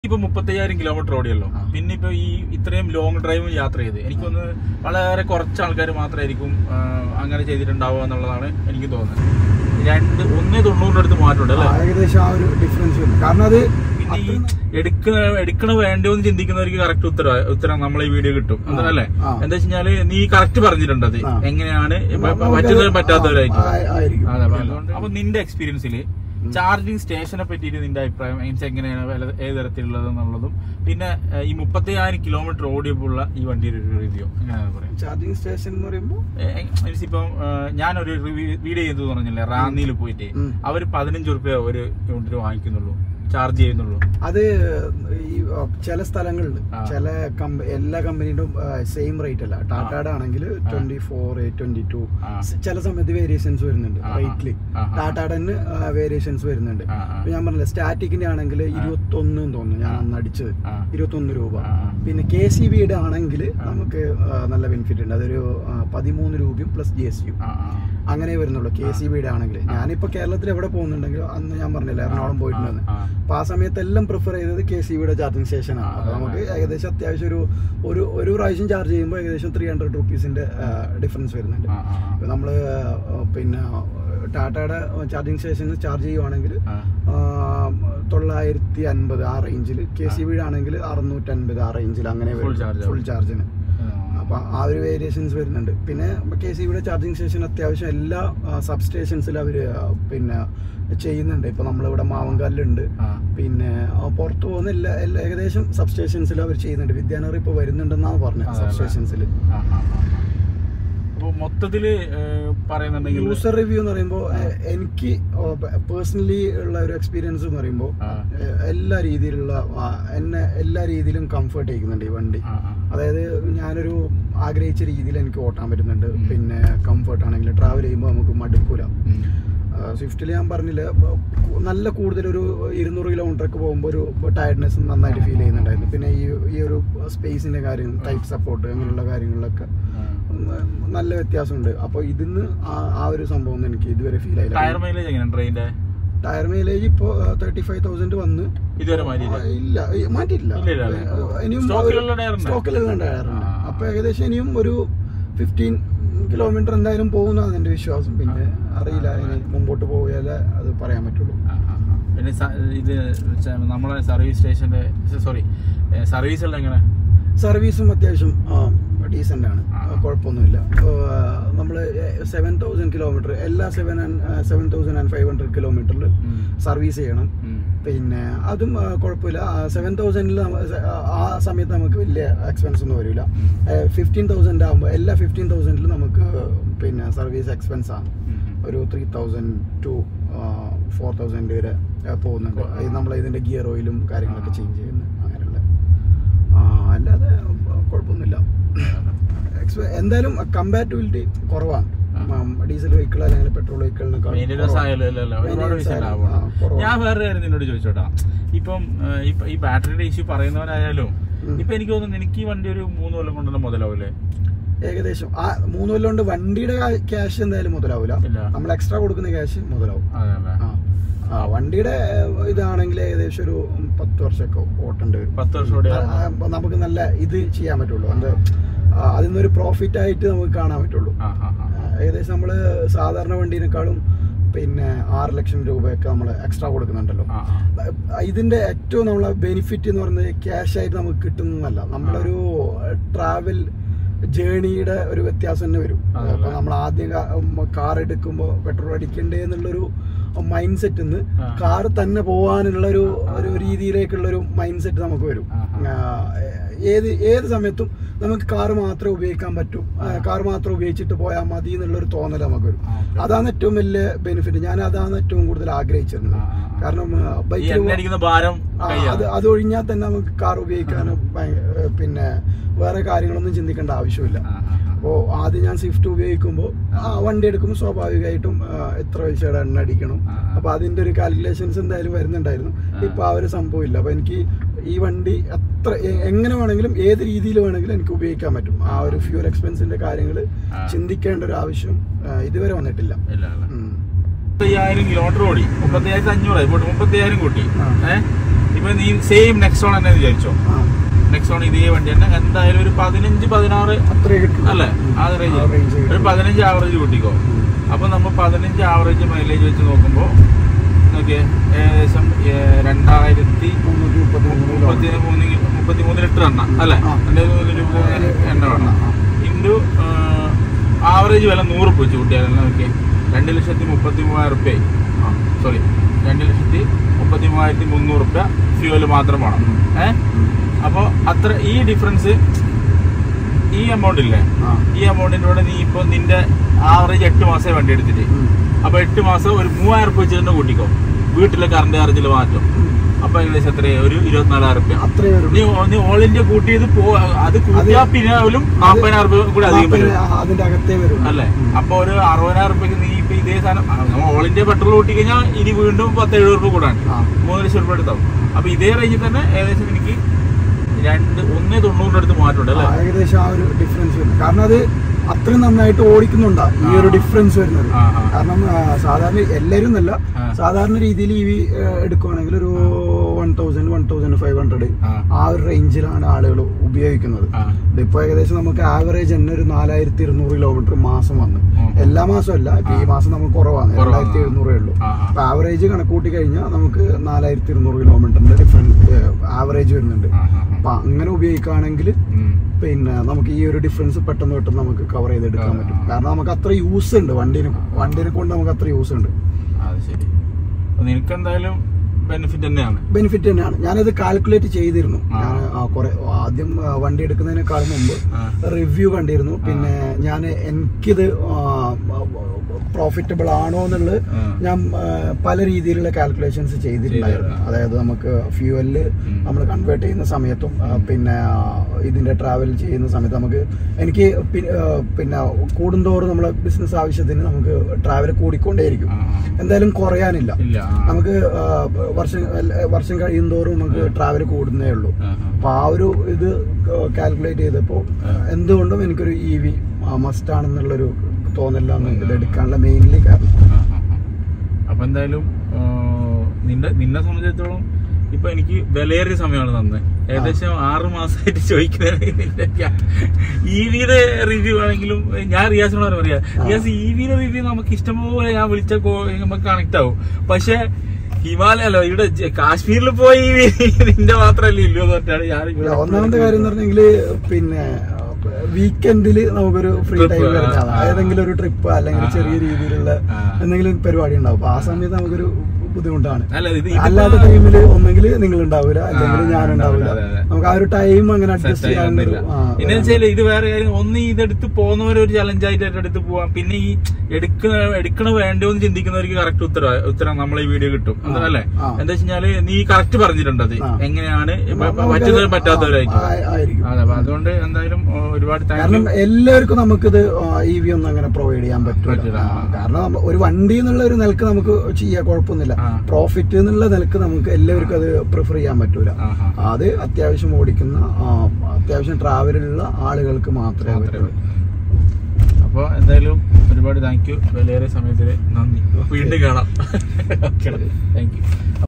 ഇപ്പൊ മുപ്പത്തയ്യായിരം കിലോമീറ്റർ ഓടിയല്ലോ ആ. പിന്നെ ഇപ്പൊ ഈ ഇത്രയും ലോങ് ഡ്രൈവ് യാത്ര ചെയ്ത് എനിക്കൊന്ന് വളരെ കുറച്ച് ആൾക്കാർ മാത്രമായിരിക്കും ആ, അങ്ങനെ ചെയ്തിട്ടുണ്ടാവുക എന്നുള്ളതാണ് എനിക്ക് തോന്നുന്നത് രണ്ട് ഒന്നേ തൊണ്ണൂറിന്റെ അടുത്ത് മാറ്റമുണ്ട് അല്ലേ ആ, ഏകദേശം ആ ഒരു ഡിഫറൻസ് വരും കാരണം അത് പിന്നെ ഈ എടുക്ക എടുക്കണ വേണ്ടോ എന്ന് ചിന്തിക്കുന്നവർക്ക് കറക്റ്റ് ഉത്തരം ഉത്തരം നമ്മളെ ഈ വീഡിയോ കിട്ടും അതല്ലേ ആ. എന്താ വെച്ചാല് നീ കറക്റ്റ് പറഞ്ഞിട്ടുണ്ട് അത് ആ. എങ്ങനെയാണ് നമുക്കത് പറ്റുന്നവരും പറ്റാത്തവരായിട്ട് ആ, ആയിരിക്കും. അതെ അതുകൊണ്ട് അപ്പൊ നിന്റെ എക്സ്പീരിയൻസിൽ ചാർജിങ് സ്റ്റേഷനെ പറ്റിയിട്ട് നിന്റെ അഭിപ്രായം മീൻസ് എങ്ങനെയാണ് വില- ഏത് തരത്തിലുള്ളത് എന്നുള്ളതും പിന്നെ ഏഹ്, ഈ മുപ്പത്തിയായിരം കിലോമീറ്റർ ഓടിയപ്പോഴുള്ള ഈ വണ്ടിയുടെ ഒരു റിവ്യൂ എങ്ങനെയാണ് പറയാം ചാർജിങ് സ്റ്റേഷൻ എന്ന് പറയുമ്പോൾ മീൻസ് ഇപ്പം ഏഹ്, ഞാനൊരു റിവ്യൂ വീഡിയോ ചെയ്തു പറഞ്ഞില്ലേ റാന്നിയിൽ പോയിട്ട് ഉം. അവർ പതിനഞ്ച് റുപ്യ ഒരു യൂണിറ്റ് വാങ്ങിക്കുന്നുള്ളൂ ചാർജ് ചെയ്യുന്നുള്ളൂ അത് ഈ ആ, ചില സ്ഥലങ്ങളിൽ ആ. ചില കമ്പ എല്ലാ കമ്പനിയുടെയും സെയിം റേറ്റ് അല്ല ടാറ്റയുടെ ആണെങ്കിൽ ട്വന്റി ഫോർ ട്വന്റി ടു ആ. ചില സമയത്ത് വേരിയേഷൻസ് വരുന്നുണ്ട് ആ, ആ. റേറ്റില് ആ, ആ. ടാറ്റയുടെ തന്നെ വേരിയേഷൻസ് വരുന്നുണ്ട് ആ, ആ. ഇപ്പൊ ഞാൻ പറഞ്ഞില്ല സ്റ്റാറ്റിക്കിന്റെ ആണെങ്കിൽ ഇരുപത്തി ഒന്ന് തോന്നുന്നു ഞാൻ അന്ന് അടിച്ചത് ആ. ഇരുപത്തി ഒന്ന് രൂപ ആ, ആ. പിന്നെ കെ സി ബിയുടെ ആണെങ്കിൽ നമുക്ക് ആ, നല്ല ബെനിഫിറ്റ് ഉണ്ട് അതൊരു ആ, പതിമൂന്ന് രൂപയും പ്ലസ് ജി എസ് ടിയും ആ, ആ. അങ്ങനെ വരുന്നുള്ളൂ കെ സി ബിയുടെ ആണെങ്കിൽ ഞാനിപ്പോ കേരളത്തിൽ എവിടെ പോകുന്നുണ്ടെങ്കിലും അന്ന് ഞാൻ പറഞ്ഞില്ല എറണാകുളം പോയിട്ടുണ്ടെന്ന് ആ, അപ്പൊ ആ സമയത്തെല്ലാം പ്രിഫർ ചെയ്തത് കെ സി ബിയുടെ ചാർജിങ് സ്റ്റേഷനാണ് അപ്പൊ നമുക്ക് ഏകദേശം അത്യാവശ്യം ഒരു ഒരു ഒരു പ്രാവശ്യം ചാർജ് ചെയ്യുമ്പോൾ ഏകദേശം ത്രീ ഹൺഡ്രഡ് റുപ്പീസിന്റെ ഡിഫറൻസ് വരുന്നുണ്ട് ആ, ആ, ഇപ്പൊ നമ്മള് ആ, പിന്നെ ടാറ്റയുടെ ചാർജിങ് സ്റ്റേഷനിൽ ചാർജ് ചെയ്യുവാണെങ്കിൽ ആ. തൊള്ളായിരത്തി അൻപത് ആ റേഞ്ചിൽ കെ സി ബിയുടെ ആണെങ്കിൽ അറുന്നൂറ്റി അൻപത് ആ റേഞ്ചിൽ അങ്ങനെ Full charge ഫുൾ ചാർജിന് ആ. അപ്പൊ ആ ഒരു വേരിയേഷൻസ് വരുന്നുണ്ട് പിന്നെ കെ സി ബിയുടെ ചാർജിങ് സ്റ്റേഷൻ അത്യാവശ്യം എല്ലാ സബ് സ്റ്റേഷൻസിലും അവർ പിന്നെ ചെയ്യുന്നുണ്ട് ഇപ്പൊ നമ്മളിവിടെ മാവങ്കാലിലുണ്ട് ആ. പിന്നെ ആ, പുറത്ത് പോകുന്ന എല്ലാ എല്ലാ ഏകദേശം സബ് സ്റ്റേഷൻസിലും അവർ ചെയ്യുന്നുണ്ട് വിദ്യാനഗർ ഇപ്പോൾ വരുന്നുണ്ടെന്നാണ് പറഞ്ഞത് അതെ, സബ് അതെ. സ്റ്റേഷൻസിൽ ആ, ആ, ആ. അപ്പൊ മൊത്തത്തില് ഏഹ്, പറയുന്നുണ്ടെങ്കിൽ യൂസർ റിവ്യൂ എന്ന് പറയുമ്പോൾ എനിക്ക് പേഴ്സണലി ഉള്ള ഒരു എക്സ്പീരിയൻസ് എന്ന് പറയുമ്പോൾ ആ. എല്ലാ രീതിയിലുള്ള ആ, എന്നെ എല്ലാ രീതിയിലും കംഫർട്ട് ചെയ്യിക്കുന്നുണ്ട് ഈ വണ്ടി ആ, ആ. അതായത് ഞാനൊരു ആഗ്രഹിച്ച രീതിയിൽ എനിക്ക് ഓട്ടാൻ പറ്റുന്നുണ്ട് ഉം. പിന്നെ കംഫർട്ട് ആണെങ്കിൽ ട്രാവൽ ചെയ്യുമ്പോൾ നമുക്ക് മടുക്കൂല ഉം. സ്വിഫ്റ്റിൽ ഞാൻ പറഞ്ഞില്ല ബ- കു- നല്ല കൂടുതൽ ഒരു ഇരുന്നൂറ് കിലോമീറ്റർ ഒക്കെ പോകുമ്പോൾ ഒരു ടയർഡ്നെസ് നന്നായിട്ട് ഫീൽ ചെയ്യുന്നുണ്ടായിരുന്നു പിന്നെ ഈ ഈ ഒരു സ്പേസിന്റെ കാര്യം ടൈപ്പ് സപ്പോർട്ട് അങ്ങനെയുള്ള കാര്യങ്ങളിലൊക്കെ ആ. ഉം, നല്ല വ്യത്യാസമുണ്ട് അപ്പോൾ ഇതിന്ന് ആ- ആ ഒരു സംഭവം ഒന്നും എനിക്ക് ഇതുവരെ ഫീൽ ടയർ ആയില്ല മൈലേജ് എങ്ങനെയാണ് ട്രെയിൻ്റെ ടയർ മൈലേജ് ഇപ്പോൾ തേർട്ടി ഫൈവ് തൗസൻഡ് വന്ന് ഇതുവരെ മാറ്റിയില്ല ആ, ഇല്ല ഈ മാറ്റിയില്ല ഇല്ല, ഇല്ല, ഇല്ല. ഏ, ഇനിയും സ്റ്റോക്കിലുള്ള ടയർ ഉണ്ട്? സ്റ്റോക്കിലുള്ള ടയറുണ്ട് ആ. അപ്പൊ ഏകദേശം ഇനിയും ഒരു ഫിഫ്റ്റീൻ കിലോമീറ്റർ എന്തായാലും പോകുന്നതാണ് എന്റെ വിശ്വാസം പിന്നെ അറിയില്ല ഇനി മുമ്പോട്ട് പോയാലേ അത് പറയാൻ പറ്റുള്ളൂ ആ, ആ, ആ. പിന്നെ സ- ഇത് ച- നമ്മളെ സർവീസ് സ്റ്റേഷന്റെ സോറി സർവീസ് എല്ലാം എങ്ങനെ സർവീസും അത്യാവശ്യം ഡീസൻ്റ് ആണ് ആ. കുഴപ്പമൊന്നുമില്ല നമ്മൾ സെവൻ തൗസൻഡ് കിലോമീറ്റർ എല്ലാ seven seven thousand and five hundred കിലോമീറ്ററിൽ ഉം. സർവീസ് ചെയ്യണം ഉം. പിന്നെ അതും ആ, കുഴപ്പമില്ല സെവൻ തൗസൻഡിൽ ആ സമയത്ത് നമുക്ക് വലിയ എക്സ്പെൻസ് ഒന്നും വരില്ല ഫിഫ്റ്റീൻ തൗസൻഡ് ആകുമ്പോൾ എല്ലാ ഫിഫ്റ്റീൻ തൗസൻഡിൽ നമുക്ക് പിന്നെ സർവീസ് എക്സ്പെൻസ് ആണ് ഉം. ഒരു three thousand two four thousand വരെ ആ, പോകുന്നുണ്ട് ആ. നമ്മൾ ഇതിന്റെ ഗിയർ ഓയിലും കാര്യങ്ങളൊക്കെ ചേഞ്ച് ചെയ്യുന്നു അങ്ങനെയുള്ള ആ, അല്ലാതെ കുഴപ്പമൊന്നുമില്ല എക്സ്പെ- എന്തായാലും കമ്പാറ്റബിലിറ്റി കുറവാണ് ഡീസൽ വെഹിക്കിൾ അല്ലെങ്കിൽ പെട്രോൾ വെഹിക്കിളിനേക്കാൾ മെയിൻ്റെനൻസ് ആയാലും അല്ലല്ലോ ഒരുപാട് Maintenance പൈസ ആയാലും, ലാഭമാണ് ആ, കുറവാണ്. ഞാൻ വേറെ കാര്യം നിന്നോട് ചോദിച്ചോട്ടാ ഇപ്പം ഏഹ്, ഇപ്പൊ ഈ ബാറ്ററിയുടെ ഇഷ്യൂ പറയുന്നവരായാലും ഉം. ഇപ്പൊ എനിക്ക് തോന്നുന്നു എനിക്ക് ഈ വണ്ടി ഒരു മൂന്ന് കൊല്ലം കൊണ്ടുതന്നെ മുതലാവൂലേ ഏകദേശം ആ മൂന്ന് കൊല്ലം കൊണ്ട് വണ്ടിയുടെ ക്യാഷ് എന്തായാലും മുതലാവില്ല ഇല്ല. നമ്മൾ എക്സ്ട്രാ കൊടുക്കുന്ന ക്യാഷ് മുതലാവും അതെ ആ ആ വണ്ടിയുടെ ഏഹ്, ഇതാണെങ്കിൽ ഏകദേശം ഒരു പത്ത് വർഷമൊക്കെ ഓട്ടേണ്ടി വരും പത്ത് വർഷം കൂടി ആ, ആ, നമുക്ക് നല്ല ഇത് ചെയ്യാൻ പറ്റുള്ളൂ അത് ആ, അതിൽ നിന്നൊരു പ്രോഫിറ്റ് ആയിട്ട് നമുക്ക് കാണാൻ പറ്റുള്ളൂ ആ ആ ആ ആ, ഏകദേശം നമ്മൾ സാധാരണ വണ്ടീനേക്കാളും പിന്നെ ആറ് ലക്ഷം രൂപയൊക്കെ നമ്മൾ എക്സ്ട്രാ കൊടുക്കുന്നുണ്ടല്ലോ ആ ആ ഇതിന്റെ ഏറ്റവും നമ്മളെ ബെനിഫിറ്റ് എന്ന് പറയുന്നത് ക്യാഷ് ആയിട്ട് നമുക്ക് കിട്ടുന്നതല്ല നമ്മളൊരു ട്രാവൽ ജേണിയുടെ ഒരു വ്യത്യാസം തന്നെ വരും അതല്ലേ? അപ്പൊ നമ്മൾ ആദ്യം കാർ എടുക്കുമ്പോൾ പെട്രോൾ അടിക്കണ്ടേ എന്നുള്ളൊരു മൈൻഡ് സെറ്റ് നിന്ന് ആ. കാർ തന്നെ പോകാനുള്ള ഒരു ഒരു രീതിയിലേക്കുള്ള ഒരു മൈൻഡ് സെറ്റ് നമുക്ക് വരും ആ, ആ. ആ, ഏത് ഏത് സമയത്തും നമുക്ക് കാർ മാത്രമേ ഉപയോഗിക്കാൻ പറ്റൂ കാർ മാത്രം ഉപയോഗിച്ചിട്ട് പോയാൽ മതി എന്നുള്ളൊരു തോന്നൽ നമുക്ക് വരും ആ, okay. അതാണ് ഏറ്റവും വലിയ ബെനിഫിറ്റ് ഞാൻ അതാണ് ഏറ്റവും കൂടുതൽ ആഗ്രഹിച്ചിരുന്നത് ആ, ആ, ആ. കാരണം ഈ ബൈക്കിൽ എണ്ണ അടിക്കുന്ന ഭാരം അത് കയ്യാണ് അത് ഒഴിഞ്ഞാൽ തന്നെ നമുക്ക് കാർ ഉപയോഗിക്കാനും ഭയ- ഏഹ് പിന്നെ വേറെ കാര്യങ്ങളൊന്നും ചിന്തിക്കേണ്ട ആവശ്യമില്ല ആ, ആ, ആ. അപ്പോൾ ആദ്യം ഞാൻ സ്വിഫ്റ്റ് ഉപയോഗിക്കുമ്പോൾ ആ വണ്ടി എടുക്കുമ്പോൾ സ്വാഭാവികമായിട്ടും ആ, എത്ര പൈസയുടെ എണ്ണ അടിക്കണം ആ. അപ്പൊ അതിന്റെ ഒരു കാൽക്കുലേഷൻസ് എന്തായാലും വരുന്നുണ്ടായിരുന്നു ആ. ഇപ്പൊ ആ ഒരു സംഭവം ഇല്ല അപ്പൊ എനിക്ക് ഈ വണ്ടി അത്ര എ- എങ്ങനെ വേണമെങ്കിലും ഏത് രീതിയിൽ വേണമെങ്കിലും എനിക്ക് ഉപയോഗിക്കാൻ പറ്റും ആ ഒരു ഫ്യൂൽ എക്സ്പെൻസിന്റെ കാര്യങ്ങൾ ആ. ചിന്തിക്കേണ്ട ഒരു ആവശ്യം ആ, ഇതുവരെ വന്നിട്ടില്ല ഇല്ല ഇല്ല ഉം. മുപ്പത്തയ്യായിരം കിലോമീറ്റർ ഓടി മുപ്പത്തയ്യായിരത്തി അഞ്ഞൂറ് പോട്ടെ മുപ്പത്തയ്യായിരം കൂട്ടി ആ. ഏഹ് ഇപ്പൊ നീ സെയിം നെക്സോൺ തന്നെ വിചാരിച്ചോ ആ നെക്സോൺ ഇതേ വണ്ടി തന്നെ എന്തായാലും ഒരു പതിനഞ്ച് പതിനാറ് അത്രേ കിട്ടും അല്ലേ ആ റേഞ്ച് ആ range ഒരു കിട്ടും. പതിനഞ്ച് ആവറേജ് കൂട്ടിക്കോ അപ്പൊ നമ്മൾ പതിനഞ്ച് ആവറേജ് മൈലേജ് വെച്ച് നോക്കുമ്പോ നോക്കിയേ ഏകദേശം ഏ, രണ്ടായിരത്തി മുന്നൂറ്റി മുപ്പത്തി മൂന്ന് മുപ്പത്തി മൂന്ന് മുപ്പത്തി മൂന്ന് ലിറ്റർ എണ്ണ അല്ലേ ആ. രണ്ടായിരത്തി മൂന്ന് രൂപ എണ്ണ വേണം ഇൻറ്റു ആവറേജ് വില നൂറ് രൂപ വെച്ച് കൂട്ടിയാൽ നോക്കിയേ രണ്ട് ലക്ഷത്തി മുപ്പത്തി മൂവായിരം റുപ്യ സോറി രണ്ട് ലക്ഷത്തി മുപ്പത്തി മൂവായിരത്തി മുന്നൂറ് റുപ്യ ഫ്യൂവൽ മാത്രം വേണം ഏഹ് അപ്പോൾ അത്ര ഈ ഡിഫറൻസ് ഈ എമൗണ്ട് ഇല്ലേ ആ ഈ എമൗണ്ടിന്റെ കൂടെ നീ ഇപ്പൊ നിന്റെ ആവറേജ് എട്ട് മാസമേ വണ്ടി എടുത്തിട്ട് ഉം. അപ്പൊ എട്ട് മാസം ഒരു മൂവായിരം റുപ്യ വെച്ച് തന്നെ കൂട്ടിക്കോ വീട്ടിലെ കറണ്ട് ചാർജിൽ മാറ്റും ഉം. അപ്പൊ ഏകദേശം എത്രയാ ഒരു ഇരുപത്തിനാലായിരം റുപ്യ അത്രേ വരും നീ നീ ഓൾ ഇന്ത്യ കൂട്ടിയത് പോ അത് കൂട്ടിയാ പിന്നെ പോലും നാപ്പതിനായിരം റുപ്യ കൂടി അധികം വരും നാപ്പതിന് അതിന്റെ അകത്തേ വരും അല്ലേ അപ്പൊ ഒരു അറുപതിനായിരം റുപ്യക്ക് നീ ഇപ്പൊ ഇതേ സാധനം ആ, നമ്മൾ ഓൾ ഇന്ത്യ പെട്രോൾ കൂട്ടി കഴിഞ്ഞാൽ ഇനി വീണ്ടും പത്ത് എഴുപത് റുപ്യ കൂടാണ് ആ. മൂന്ന് ലക്ഷം റുപ്യ എടുത്താവും അപ്പൊ ഇതേ റേഞ്ചിൽ തന്നെ ഏകദേശം എനിക്ക് രണ്ട് ഒന്നേ തൊണ്ണൂറിന്റെ അടുത്ത് മാറ്റമുണ്ട് അല്ലേ ആ, ഏകദേശം ആ ഒരു ഡിഫറൻസ് വരും കാരണം അത് അത്രയും നന്നായിട്ട് ഓടിക്കുന്നുണ്ടാ ഈ ഒരു ആ. ഡിഫറൻസ് വരുന്നത് ആ, ആ. കാരണം ആ, സാധാരണ എല്ലാവരും എന്നല്ല ആ. സാധാരണ രീതിയിൽ ഇ വി എടുക്കുവാണെങ്കിൽ ഒരു one thousand one thousand five hundred ആ. ആ ഒരു റേഞ്ചിലാണ് ആളുകൾ ഉപയോഗിക്കുന്നത് ആ. ഇതിപ്പോ ഏകദേശം നമുക്ക് ആവറേജ് തന്നെ ഒരു നാലായിരത്തി ഇരുന്നൂറ് കിലോമീറ്റർ മാസം വന്ന് ഉം. എല്ലാ മാസവും അല്ല ഇപ്പൊ ഈ ആ. മാസം നമുക്ക് കുറവാണ് കുറവാണ്. രണ്ടായിരത്തി എഴുന്നൂറേ ഉള്ളൂ ആ, ആ. അപ്പൊ ആവറേജ് കണക്കൂട്ടി കഴിഞ്ഞാൽ നമുക്ക് നാലായിരത്തി ഇരുന്നൂറ് കിലോമീറ്ററിന്റെ ഡിഫറൻസ് ആവറേജ് വരുന്നുണ്ട് ആ, ആ, ആ. അപ്പൊ അങ്ങനെ ഉപയോഗിക്കുകയാണെങ്കിൽ ഉം. പിന്നെ നമുക്ക് ഈ ഒരു ഡിഫറൻസ് പെട്ടെന്ന് പെട്ടെന്ന് നമുക്ക് കവർ ചെയ്തെടുക്കാൻ ആ. പറ്റും കാരണം നമുക്ക് അത്ര യൂസ് ഉണ്ട് വണ്ടിനെ വണ്ടിനെ കൊണ്ട് നമുക്ക് അത്ര യൂസ് ഉണ്ട് അത് ശരി അപ്പൊ നിനക്ക് എന്തായാലും ബെനിഫിറ്റ് തന്നെയാണ് ബെനിഫിറ്റ് തന്നെയാണ് ഞാനത് കാൽക്കുലേറ്റ് ചെയ്തിരുന്നു ആ. ഞാൻ ആ, കുറെ ആദ്യം ആ, വണ്ടി എടുക്കുന്നതിനേക്കാൾ മുമ്പ് ആ. റിവ്യൂ കണ്ടിരുന്നു പിന്നെ ഞാൻ എനിക്കിത് പ്രോഫിറ്റബിൾ ആണോ എന്നുള്ളത് ആ. ഞാൻ ആ, പല രീതിയിലുള്ള കാൽക്കുലേഷൻസ് ചെയ്തിട്ടുണ്ടായിരുന്നു ചെയ്തിരുന്നു. അതായത് നമുക്ക് ഫ്യൂവലില് ഉം. നമ്മൾ കൺവേർട്ട് ചെയ്യുന്ന സമയത്തും ആ, പിന്നെ ആ, ഇതിന്റെ ട്രാവൽ ചെയ്യുന്ന സമയത്ത് നമുക്ക് എനിക്ക് പി- ആ, പിന്നെ കൂടുന്തോറും നമ്മളെ ബിസിനസ് ആവശ്യത്തിന് നമുക്ക് ട്രാവൽ കൂടിക്കൊണ്ടേയിരിക്കും ആ, ആ. എന്തായാലും കുറയാനില്ല ഇല്ല ആ. നമുക്ക് ആ, വർഷം വർഷം കഴിയുന്തോറും നമുക്ക് ട്രാവൽ കൂടുന്നേ ഉള്ളൂ ആ, ആ. അപ്പൊ ആ ഒരു ഇത് കാൽക്കുലേറ്റ് ചെയ്തപ്പോൾ എന്തുകൊണ്ടും എനിക്കൊരു ഇ വി മസ്റ്റ് ആണെന്നുള്ളൊരു തോന്നലാണ് ഇത് എടുക്കാനുള്ള മെയിൻലി കാരണം ആ, ആ, ആ. അപ്പൊ എന്തായാലും ആ, നിന്റെ നിന്നെ സംബന്ധിച്ചിടത്തോളം ഇപ്പൊ എനിക്ക് വിലയേറിയ സമയമാണ് തന്നെ ഏകദേശം ആറ് മാസമായിട്ട് ചോദിക്കുന്നത് ഇ വിയുടെ റിവ്യൂ ആണെങ്കിലും ഞാൻ റിയാസിനോട് പറയാ റിയാസ് ഇ വിയുടെ റിവ്യൂ നമുക്ക് ഇഷ്ടംപോലെ ഞാൻ വിളിച്ച നമുക്ക് കണക്ട് ആവും പക്ഷെ ഹിമാലയല്ലോ ഇവിടെ ജ- കാശ്മീരിൽ പോയി നിന്റെ മാത്രല്ലേ ഇല്ലയോ എന്ന് പറഞ്ഞാണ് ഞാൻ ഇവിടെ ഒന്നാമത്തെ കാര്യം എന്ന് പറഞ്ഞെങ്കിൽ പിന്നെ വീക്കെൻഡിൽ നമുക്കൊരു ഫ്രീ Trip, ടൈം വരുന്നതാണ് ആ, ആ. ഏതെങ്കിലും ഒരു ട്രിപ്പ് അല്ലെങ്കിൽ ആ, ചെറിയ ആ. രീതിയിലുള്ള ആ. എന്തെങ്കിലും പരിപാടി ഉണ്ടാവും അപ്പൊ ആ സമയത്ത് നമുക്കൊരു ബുദ്ധിമുട്ടാണ് അല്ല ഇത് ഇതിപ്പോ- അല്ലാത്ത ടൈമിൽ ഒന്നെങ്കിൽ നിങ്ങൾ ഉണ്ടാവില്ല അല്ലെങ്കിൽ ആ, ഞാൻ ഉണ്ടാവില്ല അതെ, അതെ. നമുക്ക് ആ ഒരു ടൈം അങ്ങനെ സെറ്റ് അഡ്ജസ്റ്റ് ചെയ്യാനൊരു ആകുന്നില്ല പിന്നെ വെച്ചാല് ഇത് വേറെ കാര്യം ഒന്ന് ഇതെടുത്ത് പോകുന്നവർ ഒരു ചലഞ്ചായിട്ട് എടുത്ത് പോവാം പിന്നെ ഈ എടുക്കുന്ന എടുക്കണ വേണ്ടോ എന്ന് ചിന്തിക്കുന്നവർക്ക് കറക്റ്റ് ഉത്തരം ഉത്തരം നമ്മളെ ഈ വീഡിയോ കിട്ടും എന്താ അല്ലേ ആ. എന്താ വെച്ചാല് നീ കറക്റ്റ് പറഞ്ഞിട്ടുണ്ട് അത് ആ. എങ്ങനെയാണ് ഇപ്പൊ നമുക്കത് പറ്റുന്നവരും പറ്റാത്തവരായിരിക്കും ആ, ആയിരിക്കും അതെ അപ്പൊ അതുകൊണ്ട് എന്തായാലും ഓ, ഒരുപാട് താങ്ക് കാരണം എല്ലാവർക്കും നമുക്കിത് ഇ വി ഒന്നും അങ്ങനെ പ്രൊവൈഡ് ചെയ്യാൻ പറ്റില്ല പറ്റില്ല. ആ. കാരണം നമ്മ- ഒരു വണ്ടി എന്നുള്ള ഒരു നിലക്ക് നമുക്ക് ചെയ്യാൻ കുഴപ്പമൊന്നുമില്ല ആ. പ്രോഫിറ്റ് എന്നുള്ള നിലക്ക് നമുക്ക് എല്ലാവർക്കും അത് പ്രിഫർ ചെയ്യാൻ പറ്റൂല അത് അത്യാവശ്യം ഓടിക്കുന്ന ആ, അത്യാവശ്യം ട്രാവലുള്ള ആളുകൾക്ക് മാത്രമേ മാത്രമേ പറ്റുള്ളൂ അപ്പൊ എന്തായാലും ഒരുപാട് താങ്ക് യു വിലയേറിയ സമയത്തിന് നന്ദി വീണ്ടും കാണാം ഓക്കെ താങ്ക് യു